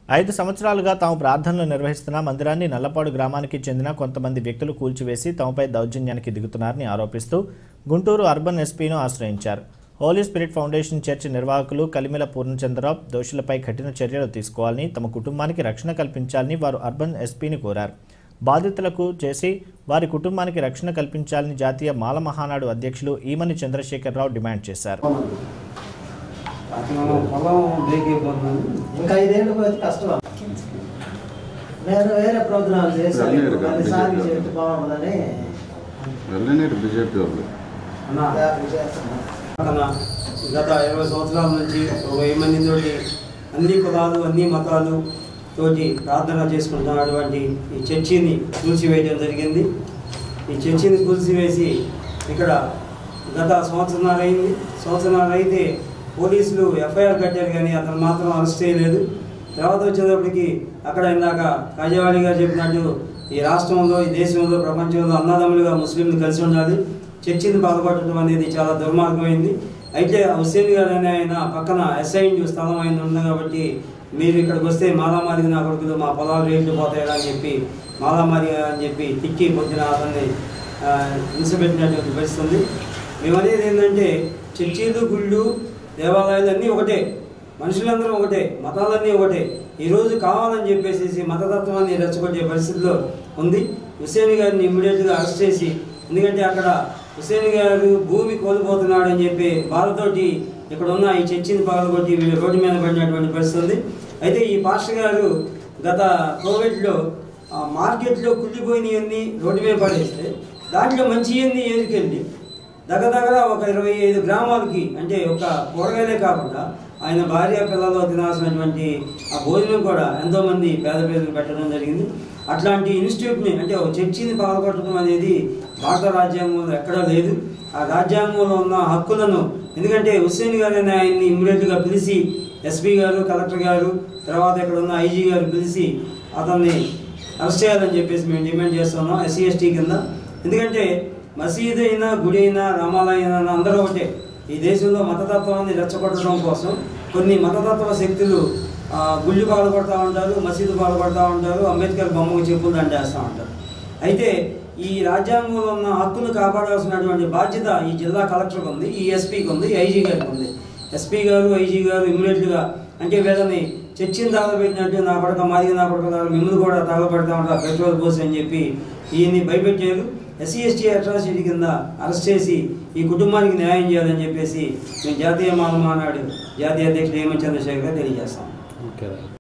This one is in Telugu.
ఐదు సంవత్సరాలుగా తాము ప్రార్థనలు నిర్వహిస్తున్న మందిరాన్ని నల్లపాడు గ్రామానికి చెందిన కొంతమంది వ్యక్తులు కూల్చివేసి తమపై దౌర్జన్యానికి దిగుతున్నారని ఆరోపిస్తూ గుంటూరు అర్బన్ ఎస్పీను ఆశ్రయించారు హోలీ స్పిరిట్ ఫౌండేషన్ చర్చి నిర్వాహకులు కలిమిల పూర్ణచంద్రరావు దోషులపై కఠిన చర్యలు తీసుకోవాలని తమ కుటుంబానికి రక్షణ కల్పించాలని వారు అర్బన్ ఎస్పీని కోరారు బాధితులకు చేసి వారి కుటుంబానికి రక్షణ కల్పించాలని జాతీయ మాల మహానాడు అధ్యక్షులు ఈమని చంద్రశేఖరరావు డిమాండ్ చేశారు అది మనం పొలం బ్రేక్ అయిపోతున్నాను ఇంకా ఐదేళ్ళు పోతే కష్టం నేను వేరే ప్రోగ్రాం చేశాను వెళ్ళలేరు కదా, పదిసార్లు బీజేపీ చేస్తే బాగుంటుందని వెళ్ళలేరు బీజేపీ వాళ్ళు అన్న దాన్ని చేస్తున్నాను పక్కన గత ఇరవై సంవత్సరాల నుంచి ఒక వెయ్యి మందితోటి అన్ని కులాలు అన్ని మతాలు తోటి ప్రార్థన చేసుకుంటున్నటువంటి ఈ చర్చిని కూల్చివేయడం జరిగింది ఈ చర్చిని కూల్చివేసి ఇక్కడ గత సంవత్సరాలు అయింది సంవత్సరాలు అయితే పోలీసులు ఎఫ్ఐఆర్ కట్టారు కానీ అతను మాత్రం అరెస్ట్ చేయలేదు తర్వాత వచ్చేటప్పటికి అక్కడ ఇందాక కాజేవాడి గారు చెప్పినట్టు ఈ రాష్ట్రంలో ఈ దేశంలో ప్రపంచంలో అన్నదమ్ములుగా ముస్లింలు కలిసి ఉండాలి చర్చిని బాధపడటం అనేది చాలా దుర్మార్గమైంది అయితే హుస్సేన్ గారు అనే ఆయన పక్కన ఎస్ఐన్ స్థలం ఆయన ఉంది కాబట్టి మీరు ఇక్కడికి వస్తే మాలామాదిగా నా కొడుకులు మా పొలాలు రేట్లు పోతాయా అని చెప్పి మాలామాదిగా అని చెప్పి తిట్టి పొద్దున అతన్ని ఆ, హింసపెట్టినటువంటి పరిస్థితి ఉంది మేము అనేది ఏంటంటే చర్చీలు గుళ్ళు దేవాలయాలు అన్నీ ఒకటే మనుషులందరూ ఒకటే మతాలన్నీ ఒకటే ఈరోజు కావాలని చెప్పేసి మతతత్వాన్ని రెచ్చగొట్టే పరిస్థితిలో ఉంది హుసేన్ గారిని ఇమ్మీడియట్గా అరెస్ట్ చేసి ఎందుకంటే అక్కడ హుసేన్ గారు భూమి కోల్పోతున్నాడు అని చెప్పి బాధతోటి ఇక్కడ ఉన్న ఈ చర్చిని పగలగొట్టి వీళ్ళు రోడ్డు మీద పడినటువంటి పరిస్థితి ఉంది అయితే ఈ పాస్టర్ గారు గత కోవిడ్లో ఆ మార్కెట్లో కుళ్ళిపోయినవన్నీ రోడ్డు మీద పడేస్తే దాంట్లో మంచి ఇవన్నీ ఏరుకెళ్ళి దగ్గర దగ్గర ఒక ఇరవై ఐదు గ్రామాలకి అంటే ఒక కూరగాయలే కాకుండా ఆయన భార్య పిల్లలు తినాల్సినటువంటి ఆ భోజనం కూడా ఎంతో మంది పేద పేదలు పెట్టడం జరిగింది అట్లాంటి ఇన్స్టిట్యూట్ని అంటే ఒక చర్చిని పాల్గొట్టడం అనేది భారత రాజ్యాంగంలో ఎక్కడా లేదు ఆ రాజ్యాంగంలో ఉన్న హక్కులను ఎందుకంటే హుస్సేన్ గారు అనే ఆయన్ని ఇమ్మీడియట్గా పిలిచి ఎస్పీ గారు కలెక్టర్ గారు తర్వాత ఇక్కడ ఉన్న ఐజీ గారు పిలిచి అతన్ని అరెస్ట్ చేయాలని చెప్పేసి మేము డిమాండ్ చేస్తున్నాం ఎస్సీ ఎస్టీ కింద ఎందుకంటే మసీదు అయినా గుడి అయినా రామాలయం అయినా అందరూ ఒకటే ఈ దేశంలో మతతత్వాన్ని రెచ్చగొట్టడం కోసం కొన్ని మతతత్వ శక్తులు ఆ, గుళ్ళు పాల్పడతా ఉంటారు మసీదు పాల్పడతా ఉంటారు అంబేద్కర్ బొమ్మకు చెప్పులు దండేస్తూ ఉంటారు అయితే ఈ రాజ్యాంగంలో ఉన్న హక్కును కాపాడాల్సినటువంటి బాధ్యత ఈ జిల్లా కలెక్టర్కి ఉంది ఈ ఎస్పీకి ఉంది ఈ ఐజీ గారికి ఉంది ఎస్పీ గారు ఐజీ గారు ఇమ్మీడియట్గా అంటే వీళ్ళని చర్చిని తగలబెట్టినట్టు నా కొడక మాది నా కొడక గారు మిమ్మల్ని కూడా తగలబెడతా ఉంటారు పెట్రోల్ పోసి అని చెప్పి ఈయన్ని భయపెట్టారు ఎస్సీ ఎస్టీ అట్రాసిటీ కింద అరెస్ట్ చేసి ఈ కుటుంబానికి న్యాయం చేయాలని చెప్పేసి మేము జాతీయ మాల మానాడు జాతీయ అధ్యక్షుడు హేమంత్ చంద్రశేఖర్ గారు తెలియజేస్తాం ఓకే